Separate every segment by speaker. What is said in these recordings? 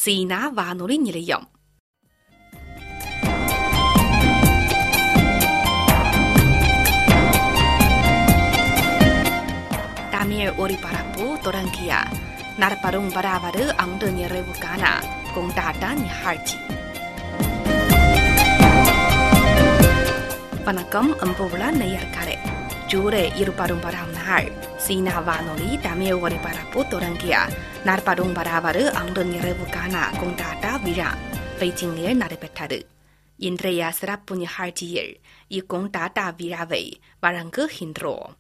Speaker 1: சீனா வானொலி நிலையம் தமிழ் ஒலிபரப்பு தொடங்கிய நடப்பரும் வராவரு அங்கு நிறைவுக்கான கொண்டாட்ட நிகழ்ச்சி வணக்கம் அன்புள்ள நேயர்களே ஜூலை இருபரும் வராம் நாள் சீனா வானொலி தமிழ் ஒலிபரப்பு தொடங்கிய நாற்பதும் வராவரு அங்கு நிறைவுக்கான கொண்டாட்ட விழா பெய்ஜிங்கில் நடைபெற்றது இன்றைய சிறப்பு நிகழ்ச்சியில் இக்கொண்டாட்ட விழாவை வழங்குகின்றோம்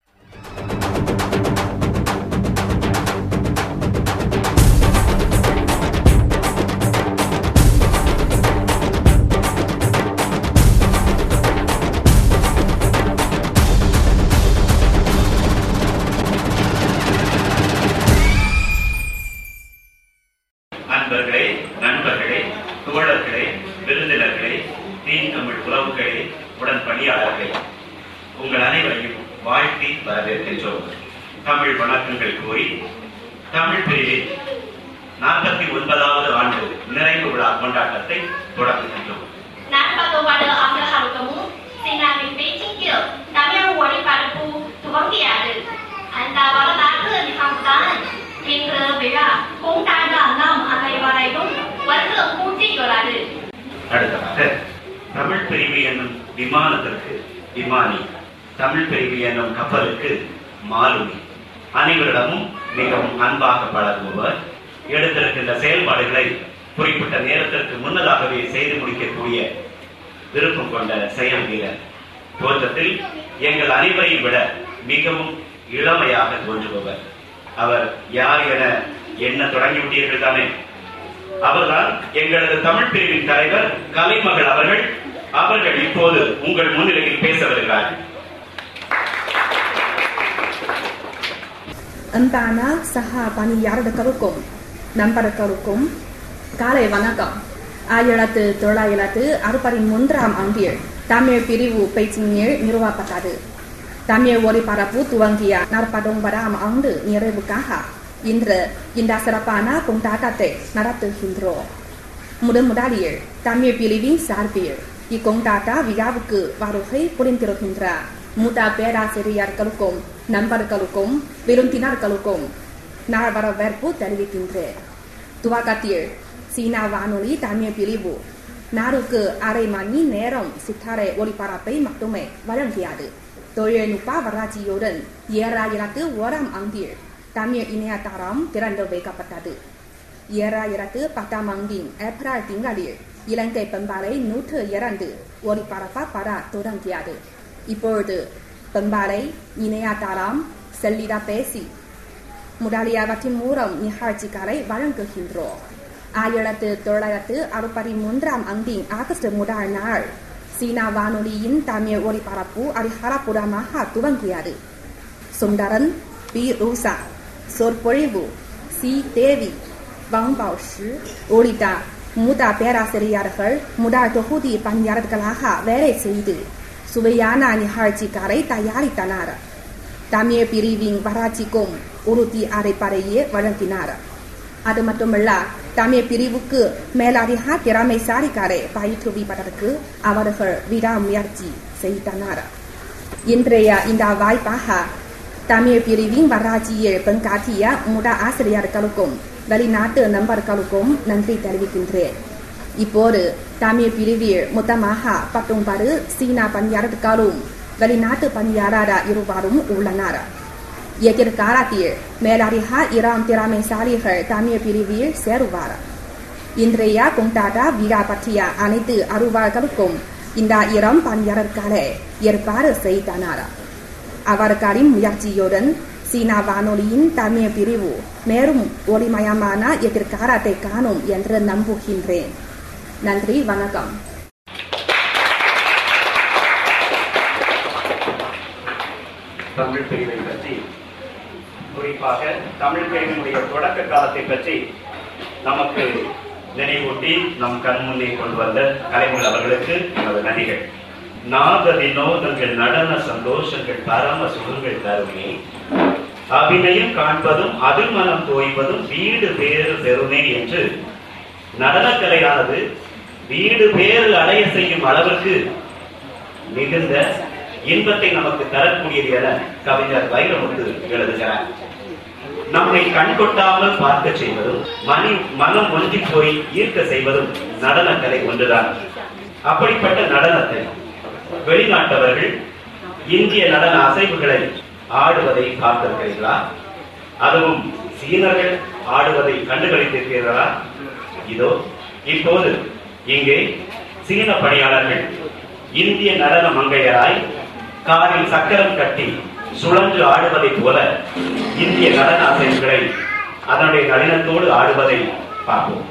Speaker 2: அன்பர்களே நண்பர்களே தோழர்களே விருந்தினர்களே தீன் தமிழ் உறவுகளே உடன் பணியாளர்களே உங்கள் அனைவரையும் வாழ்த்தி வரவேற்கின்றோம் தமிழ் வணக்கங்கள் கூறி தமிழ் பிரிவின் நாற்பத்தி ஒன்பதாவது ஆண்டு நிறைவு விழா கொண்டாட்டத்தை தொடங்குகின்றோம்
Speaker 3: நாற்பத்தொன்பது ஆண்டுகளுக்கும் சீனாவின் பெய்ஜிங்கில் தமிழ் ஒளிபரப்பு துவங்கியது அந்த வரலாற்று நிகழ்வுதான் இன்று விழா கொண்டாட நாம் அனைவரையும் வந்து கூட்டியுள்ளது
Speaker 2: அடுத்ததாக தமிழ் பிரிவு என்னும் விமானத்திற்கு விமானி தமிழ் பிரிவு என்னும் கப்பலுக்கு மாலுமி அனைவரிடமும் மிகவும் அன்பாக பழகுபவர் எடுத்திருக்கின்ற செயல்பாடுகளை குறிப்பிட்ட நேரத்திற்கு முன்னதாகவே செய்து முடிக்கக்கூடிய விருப்பம் கொண்ட செயல் வீரர் தோற்றத்தில் எங்கள் அனைவரையும் விட மிகவும் இளமையாக தோன்றுபவர் அவர் யார் என எண்ண தொடங்கிவிட்டீர்கள் தானே அவர்தான் எங்களது தமிழ் பிரிவின் தலைவர் கலைமகள் அவர்கள் அவர்கள் இப்போது உங்கள் முன்னிலையில் பேச வருகிறார்கள்
Speaker 4: அன்பான சக பணியாளர்களுக்கும் நண்பர்களுக்கும் காலை வணக்கம் ஆயிரத்து தொள்ளாயிரத்து அறுபத்தி மூன்றாம் ஆண்டில் தமிழ் பிரிவு பெய்ஜிங்கில் நிறுவப்பட்டது தமிழ் ஒலிபரப்பு துவங்கிய நாற்பத்தொன்பதாம் ஆண்டு நிறைவுக்காக இன்று இந்த சிறப்பான கொண்டாட்டத்தை நடத்துகின்றோம் முதன் முதலில் தமிழ் பிரிவின் சார்பில் இக்கொண்டாட்ட விழாவுக்கு வருகை புரிந்திருக்கின்ற மூத்த பேராசிரியர்களுக்கும் நண்பர்களுக்கும் விருந்தினர்களுக்கும் நான் வரவேற்பு தெரிவிக்கின்றேன் துவக்கத்தில் சீனா வானொலி தமிழ் பிரிவு நாளுக்கு அரை மணி நேரம் சித்தாரை ஒளிபரப்பை மட்டுமே வழங்கியது தொழில்நுட்ப வளர்ச்சியுடன் ஏழாயிரத்து ஓராம் ஆண்டில் தமிழ் இணையதளம் திறந்து வைக்கப்பட்டது ஏழாயிரத்து பத்தாம் ஆண்டின் ஏப்ரல் திங்களில் இலங்கை பண்பாலை நூற்று இரண்டு ஒளிபரப்பப்பட தொடங்கியது இப்பொழுது பண்பாலை இணையதளம் செல்லிட பேசி முதலியவற்றின் மூலம் நிகழ்ச்சிகளை வழங்குகின்றோம் ஆயிரத்து தொள்ளாயிரத்து அறுபத்தி மூன்றாம் ஆண்டின் ஆகஸ்ட் முதல் நாள் சீனா வானொலியின் தமிழ் ஒளிபரப்பு அதிகாரப்பூர்வமாக துவங்கியது சுந்தரன் பி ரூசா சொற்பொழிவு சி தேவி வாங் பாஷி உள்ளிட்ட மூத்த பேராசிரியர்கள் முதல் தொகுதி பணியாளர்களாக வேலை செய்து சுவையான நிகழ்ச்சிகளை தயாரித்தனர் தமிழ் பிரிவின் வளர்ச்சிக்கும் உறுதி அடிப்படையே வழங்கினார் அது மட்டுமல்ல தமிழ் பிரிவுக்கு மேலதிக திறமைசாலிகளை பயிற்றுவிப்பதற்கு அவர்கள் விடாமுயற்சி செய்தனர் இன்றைய இந்த வாய்ப்பாக தமிழ் பிரிவின் வளர்ச்சியில் பங்காற்றிய முத ஆசிரியர்களுக்கும் வெளிநாட்டு நண்பர்களுக்கும் நன்றி தெரிவிக்கின்றேன் இப்போது தமிழ் பிரிவில் மொத்தமாக பத்தொன்பது சீனா பணியாளர்களும் வெளிநாட்டு பணியாளர் இருவரும் உள்ளனர் எதிர்காலத்தில் மேலதிக இராம் திறமைசாலிகள் தமிழ் பிரிவில் சேருவார் இன்றைய கொண்டாட்ட விழா பற்றிய அனைத்து அலுவலர்களுக்கும் இந்த இளம் பணியாளர்களை ஏற்பாடு செய்தனர் அவர்களின் முயற்சியுடன் சீனா வானொலியின் தமிழ் பிரிவு மேலும் ஒளிமயமான எதிர்காலத்தை காணும் என்று நம்புகின்றேன் நன்றி வணக்கம்
Speaker 2: தமிழ் பிரிவை பற்றி குறிப்பாக தமிழ் பிரிவினுடைய தொடக்க காலத்தை பற்றி நமக்கு நினைவூட்டி நம் கண் முன்னே கொண்டு வந்த கலைஞர் அவர்களுக்கு நமது நன்றிகள் நாத வினோதங்கள் நடன சந்தோஷங்கள் பரம சுகங்கள் தருமே அபிநயம் காண்பதும் அதில் மனம் தோய்வதும் வீடு பேறு பெறுமே என்று நடனக்கலையானது வீடு பேறு அடைய செய்யும் அளவிற்கு மிகுந்த இன்பத்தை நமக்கு தரக்கூடியது என கவிஞர் வைரமுத்து எழுதுகிறார் நம்மை கண்கொட்டாமல் பார்க்க செய்வதும் மணி மனம் ஒன்றி போய் ஈர்க்க செய்வதும் நடனக்கலை ஒன்றுதான் அப்படிப்பட்ட நடனத்தை வெளிநாட்டவர்கள் இந்திய நடன அசைவுகளை ஆடுவதை பார்த்திருக்கிறீர்களா அதுவும் சீனர்கள் ஆடுவதை கண்டுகளித்திருக்கிறீர்களா இதோ இப்போது இங்கே சீன பணியாளர்கள் இந்திய நடன மங்கையராய் காரில் சக்கரம் கட்டி சுழன்று ஆடுவதைப் போல இந்திய நடன அசைவுகளை அதனுடைய நளினத்தோடு ஆடுவதை பார்ப்போம்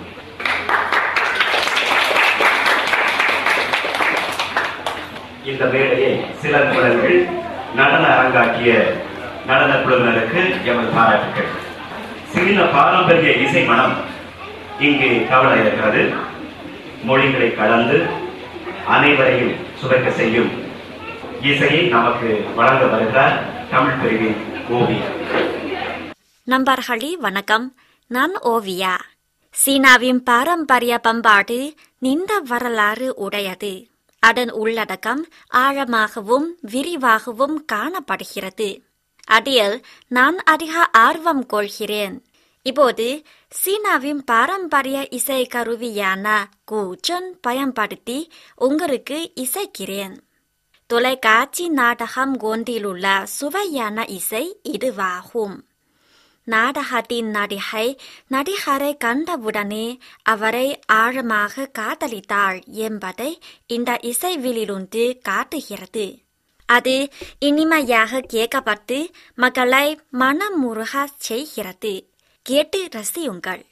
Speaker 2: இந்த மேடையை சில குழந்தைகள் நடன அரங்காக்கிய நடன குழுவினருக்கு எமது பாராட்டுகள் சீன பாரம்பரிய இசை மனம் இங்கே கவல இருக்கிறது மொழிகளை கலந்து அனைவரையும் சுவைக்க செய்யும் இசையை நமக்கு வழங்க வருகிறார் தமிழ் பிரிவின் ஓவியர்
Speaker 5: நண்பர்களே வணக்கம் நான் ஓவியா சீனாவின் பாரம்பரிய பண்பாடு நீண்ட வரலாறு உடையது அதன் உள்ளடக்கம் ஆழமாகவும் விரிவாகவும் காணப்படுகிறது அதில் நான் அதிக ஆர்வம் கொள்கிறேன் இப்போது சீனாவின் பாரம்பரிய இசை கருவியான கூச்சன் பயன்படுத்தி உங்களுக்கு இசைக்கிறேன் தொலைக்காட்சி நாடகம் ஒன்றிலுள்ள சுவையான இசை இதுவாகும் நாடகத்தின் நடிகை நடிகரை கண்டவுடனே அவரை ஆழமாக காதலித்தாள் என்பதை இந்த இசைவிலிருந்து காட்டுகிறது அது இனிமையாக கேட்கப்பட்டு மக்களை மனமுருக செய்கிறது கேட்டு ரசியுங்கள்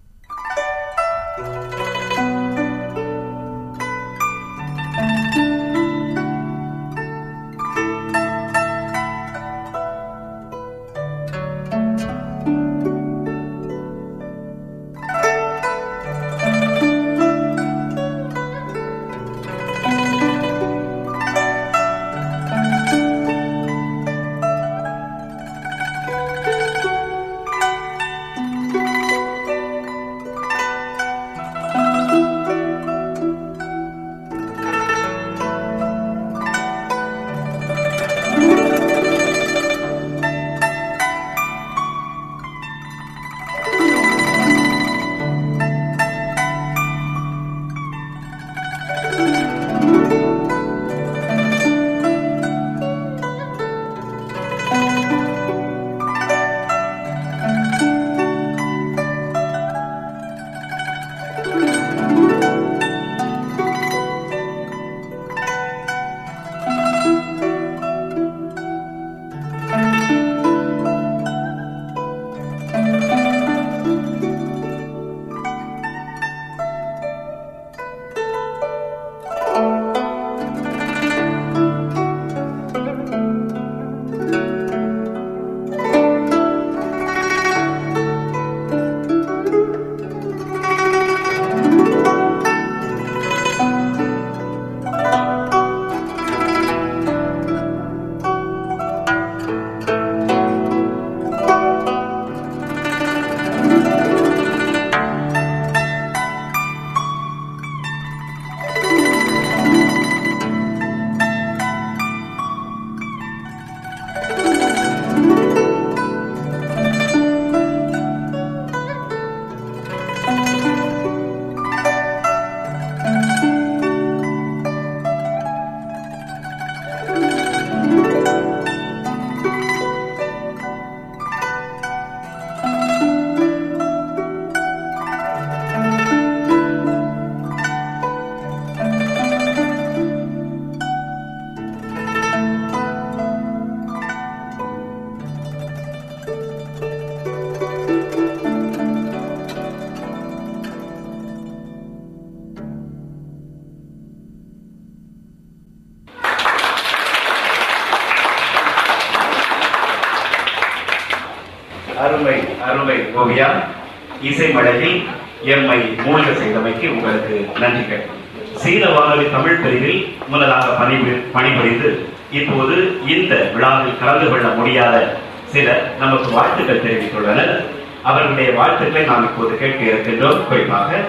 Speaker 2: அருமை அருமை ஓவியா இசை மழையில் எம்மை மூழ்க செய்தமைக்கு உங்களுக்கு நன்றிகள் சீன வானொலி தமிழ் பிரிவில் முன்னதாக பணிபு பணிபுரிந்து இப்போது இந்த விழாவில் கலந்து கொள்ள முடியாத சிலர் நமக்கு வாழ்த்துக்கள் தெரிவித்துள்ளனர் அவர்களுடைய வாழ்த்துக்களை நாம் இப்போது கேட்க இருக்கின்றோம் குறிப்பாக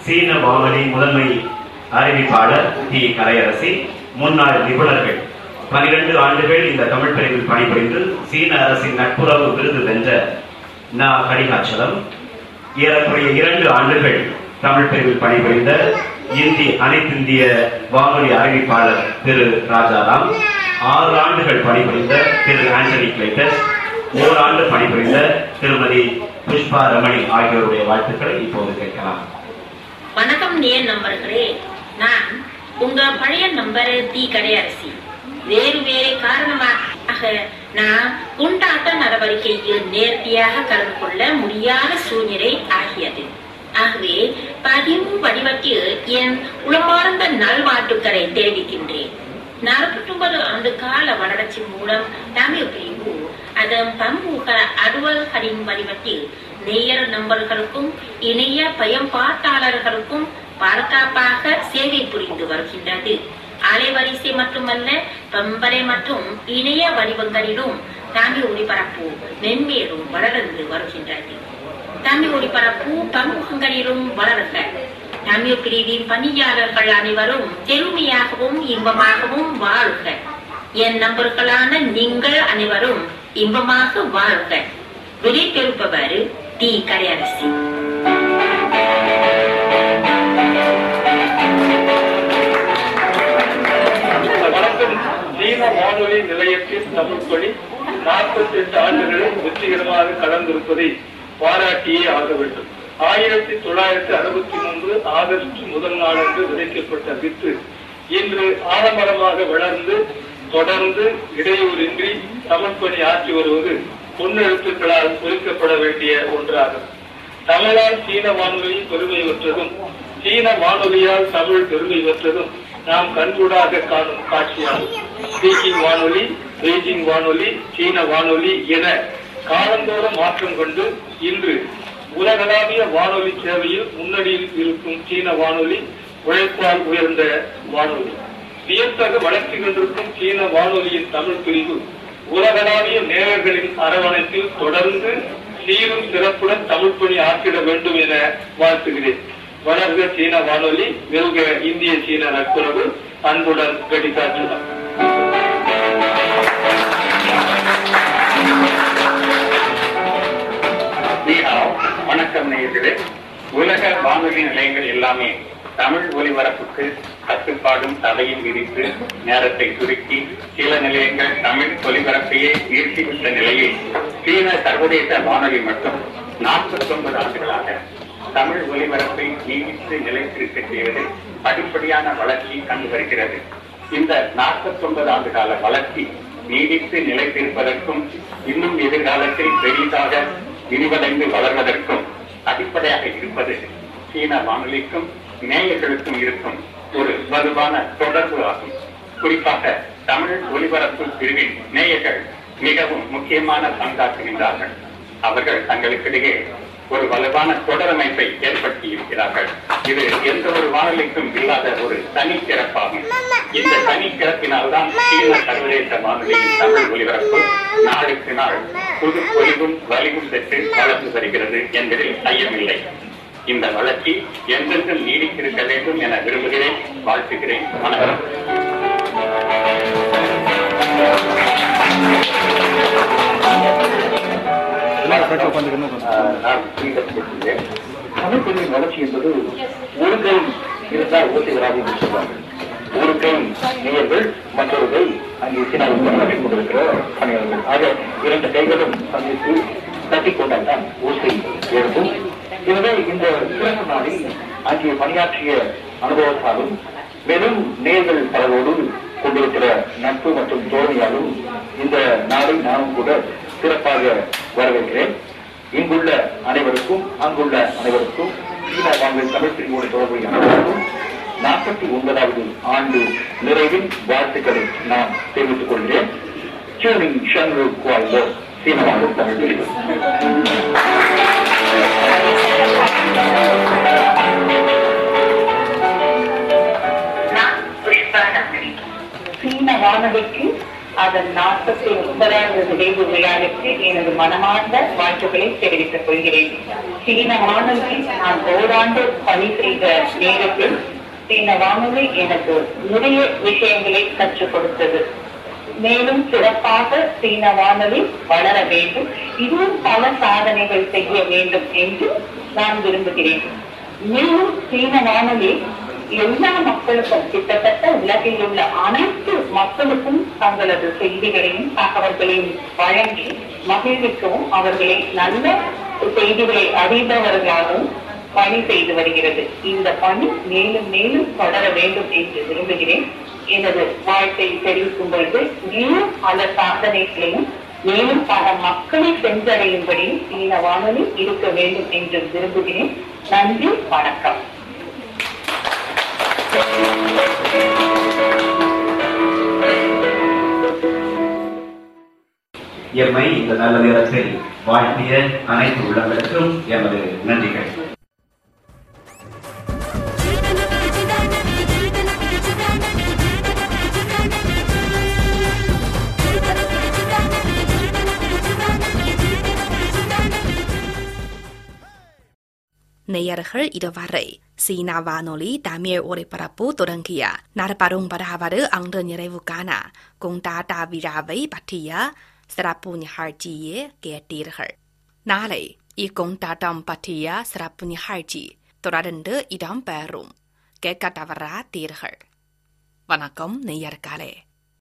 Speaker 2: சீன வானொலி முதன்மை அறிவிப்பாளர் டி கலையரசி முன்னாள் நிபுணர்கள் பனிரெண்டு ஆண்டுகள் இந்த தமிழ் பிரிவில் பணிபுரிந்து சீன அரசின் நட்புறவு விருது வென்ற நா கரிகாச்சலம் ஏறக்குறைய இரண்டு ஆண்டுகள் தமிழ் பிரிவில் பணிபுரிந்த இந்தி அனைத்திந்திய வானொலி அறிவிப்பாளர் திரு ராஜாராம் ஆறு ஆண்டுகள் பணிபுரிந்த திரு ஆண்டனி கிளேட்டஸ் ஓராண்டு பணிபுரிந்த திருமதி புஷ்பா ரமணி ஆகியோருடைய வாழ்த்துக்களை இப்போது கேட்கலாம்
Speaker 6: வணக்கம் நேர் நம்பர்களே நான் உங்க பழைய நம்பர் தி கடையரசி வேறு வேறு காரணமாக நான் கொண்டாட்ட நடவடிக்கையில் நேர்த்தியாக கலந்து கொள்ள முடியாத சூழ்நிலை ஆகியது ஆகவே பதிவு வடிவத்தில் என் உளமார்ந்த நல்வாழ்த்துக்களை தெரிவிக்கின்றேன் நாற்பத்தொன்பது ஆண்டு கால வளர்ச்சி மூலம் தமிழ் பிரிவு அதன் பன்முக அலுவல்களின் வடிவத்தில் நேயர் நம்பர்களுக்கும் இணைய பயன்பாட்டாளர்களுக்கும் பாதுகாப்பாக சேவை புரிந்து வருகின்றது அலைவரிசை மட்டுமல்ல பம்பரை மற்றும் இணைய வடிவங்களிலும் தமிழ் ஒளிபரப்பு மென்மேலும் வளர்ந்து வருகின்றது தமிழ் ஒளிபரப்பு பன்முகங்களிலும் வளருக தமிழ் பிரிவின் பணியாளர்கள் அனைவரும் பெருமையாகவும் இன்பமாகவும் வாழ்க என் நம்பர்களான நீங்கள் அனைவரும் இன்பமாக வாழ்க விடைபெறுப்பவர் டி கரையரசி
Speaker 7: வணக்கம் சீன வானொலி நிலையத்தின் தமிழ் பணி நாற்பத்தி எட்டு ஆண்டுகளில் வெற்றிகரமாக கலந்திருப்பதை பாராட்டியே ஆக வேண்டும் ஆயிரத்தி தொள்ளாயிரத்தி அறுபத்தி மூன்று ஆகஸ்ட் முதல் நாளன்று விதைக்கப்பட்ட வித்து இன்று ஆலமரமாக வளர்ந்து தொடர்ந்து இடையூறின்றி தமிழ் பணி ஆற்றி வருவது பொன்னெழுத்துக்களால் குறிக்கப்பட வேண்டிய ஒன்றாகும் தமிழால் சீன வானொலி பெருமை பெற்றதும் சீன வானொலியால் தமிழ் பெருமை பெற்றதும் நாம் கண்கூடாக காணும் காட்சியாகும் பீஜிங் வானொலி பெய்ஜிங் வானொலி சீன வானொலி என காலந்தோறும் மாற்றம் கொண்டு இன்று உலகளாவிய வானொலி சேவையில் முன்னணியில் இருக்கும் சீன வானொலி உழைப்பால் உயர்ந்த வானொலி வியத்தகு வளர்ச்சி கொண்டிருக்கும் சீன வானொலியின் தமிழ் பிரிவு உலகளாவிய நேரர்களின் அரவணைப்பில் தொடர்ந்து சீரும் சிறப்புடன் தமிழ் பணி ஆற்றிட வேண்டும் என வாழ்த்துகிறேன் வளர்க சீன வானொலி வெல்க இந்திய சீன நட்புறவு அன்புடன் கடிகாட்சிதான்
Speaker 8: நீஹாவ். வணக்கம் நேயர்களே உலக வானொலி நிலையங்கள் எல்லாமே தமிழ் ஒலிபரப்புக்கு கட்டுப்பாடும் தடையும் விதித்து நேரத்தை சுருக்கி சில நிலையங்கள் தமிழ் ஒலிபரப்பையே நிறுத்திவிட்ட நிலையில் சீன சர்வதேச வானொலி மட்டும் நாற்பத்தி ஒன்பது ஆண்டுகளாக தமிழ் ஒலிபரப்பை நீடித்து நிலைத்திருக்க செய்வதில் படிப்படியான வளர்ச்சி கண்டு வருகிறது இந்த நாற்பத்தி ஒன்பது ஆண்டு கால வளர்ச்சி நீடித்து நிலைத்திருப்பதற்கும் இன்னும் எதிர்காலத்தில் பெரிதாக விரிவடைந்து வளர்வதற்கும் அடிப்படையாக இருப்பது சீன வானொலிக்கும் நேயர்களுக்கும் இருக்கும் ஒரு வலுவான தொடர்பு ஆகும் குறிப்பாக தமிழ் ஒலிபரப்பு பிரிவின் நேயர்கள் மிகவும் முக்கியமான பங்காற்றுகின்றார்கள் அவர்கள் தங்களுக்கிடையே ஒரு வலுவான தொடரமைப்பை ஏற்படுத்தி இருக்கிறார்கள் இது எந்த ஒரு வானொலிக்கும் இல்லாத ஒரு தனி சிறப்பாகும் இந்த தனி சிறப்பினால்தான் சீன சர்வதேச வானொலியின் தமிழ் ஒலிபரப்பு நாளுக்கு நாள் புது பொலிவும் வலிவும் பெற்று வளர்ந்து வருகிறது என்பதில் ஐயமில்லை இந்த வளர்ச்சி என்றென்றும் நீடித்திருக்க வேண்டும் என விரும்புகிறேன் வாழ்த்துகிறேன் வணக்கம் நான் பேசுகிறேன் தமிழ் பெண்ணின் வளர்ச்சி என்பது ஒரு கை இருந்தால் ஓசை வராது என்று சொல்வார்கள் ஒரு கை நேயர்கள் மற்றொரு கை அங்கே சீனாவில் பணியாற்றி கொண்டிருக்கிற பணியாளர்கள் ஆக இரண்டு கைகளும் சந்தித்து தட்டிக் கொண்டால் தான் ஓசை எழுப்பும் எனவே இந்த சிறப்பு நாளில் அங்கே பணியாற்றிய அனுபவத்தாலும் மேலும் நேர்கள் பலரோடு கொண்டிருக்கிற நட்பு மற்றும் தோல்வியாலும் இந்த நாளை நானும் கூட சிறப்பாக வரவேற்கிறேன் இங்குள்ள அனைவருக்கும் அங்குள்ள அனைவருக்கும் சீனா வாங்கல் தமிழ் பிரிவோடு தொடர்புடைய அனைவருக்கும் நாற்பத்தி ஒன்பதாவது ஆண்டு நிறைவின் வாழ்த்துக்களை நான் தெரிவித்துக் கொள்கிறேன் சூனிங் ஷன்ரு குவாய்லோ சீன வாங்கல் தமிழ் பிரிவு
Speaker 9: நான் புஷ்பா நந்தினி சீன வானொலிக்கு அதன் நாற்பத்தி ஒன்பதாவது நிறைவு விழாவிற்கு எனது மனமார்ந்த வாழ்த்துக்களை தெரிவித்துக் கொள்கிறேன் சீன வானொலி நான் ஓராண்டு பணி செய்த நேரத்தில் சீன வானொலி எனக்கு நிறைய விஷயங்களை கற்றுக் கொடுத்தது மேலும் சிறப்பாக சீன வானொலி வளர வேண்டும் இதுவும் பல சாதனைகள் செய்ய வேண்டும் என்று நான் விரும்புகிறேன் மேலும் சீன வானொலி எல்லா மக்களுக்கும் கிட்டத்தட்ட உலகில் உள்ள அனைத்து மக்களுக்கும் தங்களது செய்திகளையும் தகவல்களையும் வழங்கி மகிழ்விக்கவும் அவர்களை நல்ல செய்திகளை அறிந்தவர்களாகவும் பணி செய்து வருகிறது இந்த பணி மேலும் மேலும் தொடர வேண்டும் என்று விரும்புகிறேன் எனது வாழ்த்தை தெரிவிக்கும் பொழுது மேலும் பல சாதனைகளையும் மேலும் பல மக்களை சென்றடையும்படியும் சீன வானொலி இருக்க வேண்டும் என்று விரும்புகிறேன் நன்றி வணக்கம்
Speaker 2: எம்மை இந்த நல்ல நேரத்தில் வாழ்த்திய அனைத்து உள்ளங்களுக்கும் எமது நன்றிகள்
Speaker 1: நேயர்கள் இதுவரை சீனா வானொலி தமிழ் ஒலிபரப்பு தொடங்கிய நரபரும் பராவரு அன்று நிறைவு காண கொண்டாட்ட விழாவை பற்றிய சிறப்பு நிகழ்ச்சியை கேட்டீர்கள் நாளை இக்கொண்டாட்டம் பற்றிய சிறப்பு நிகழ்ச்சி தொடர்ந்து இடம்பெறும் கேட்க தவறாதீர்கள் வணக்கம் நேயர்களே